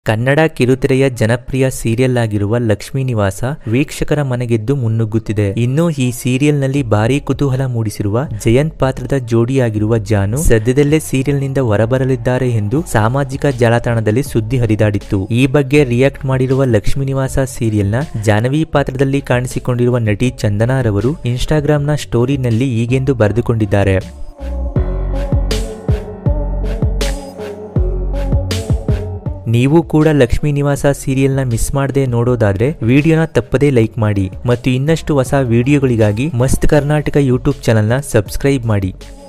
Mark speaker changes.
Speaker 1: ಕನ್ನಡ ಕಿರುತೆರೆಯ ಜನಪ್ರಿಯ ಸೀರಿಯಲ್ ಆಗಿರುವ ಲಕ್ಷ್ಮೀ ನಿವಾಸ ವೀಕ್ಷಕರ ಮನೆಗೆದ್ದು ಮುನ್ನುಗ್ಗುತ್ತಿದೆ ಇನ್ನು ಈ ಸೀರಿಯಲ್ನಲ್ಲಿ ಭಾರೀ ಕುತೂಹಲ ಮೂಡಿಸಿರುವ ಜಯಂತ್ ಪಾತ್ರದ ಜೋಡಿಯಾಗಿರುವ ಜಾನು ಸದ್ಯದಲ್ಲೇ ಸೀರಿಯಲ್ನಿಂದ ಹೊರಬರಲಿದ್ದಾರೆ ಎಂದು ಸಾಮಾಜಿಕ ಜಾಲತಾಣದಲ್ಲಿ ಸುದ್ದಿ ಹರಿದಾಡಿತ್ತು ಈ ಬಗ್ಗೆ ರಿಯಾಕ್ಟ್ ಮಾಡಿರುವ ಲಕ್ಷ್ಮೀ ನಿವಾಸ ಸೀರಿಯಲ್ನ ಜಾನವಿ ಪಾತ್ರದಲ್ಲಿ ಕಾಣಿಸಿಕೊಂಡಿರುವ ನಟಿ ಚಂದನಾರವರು ಇನ್ಸ್ಟಾಗ್ರಾಂನ ಸ್ಟೋರಿನಲ್ಲಿ ಹೀಗೆಂದು ಬರೆದುಕೊಂಡಿದ್ದಾರೆ ನೀವು ಕೂಡ ಲಕ್ಷ್ಮೀ ನಿವಾಸ ಸೀರಿಯಲ್ನ ಮಿಸ್ ಮಾಡದೆ ನೋಡೋದಾದ್ರೆ ವಿಡಿಯೋನ ತಪ್ಪದೇ ಲೈಕ್ ಮಾಡಿ ಮತ್ತು ಇನ್ನಷ್ಟು ಹೊಸ ವಿಡಿಯೋಗಳಿಗಾಗಿ ಮಸ್ತ್ ಕರ್ನಾಟಕ ಯೂಟ್ಯೂಬ್ ಚಾನಲ್ನ ಸಬ್ಸ್ಕ್ರೈಬ್ ಮಾಡಿ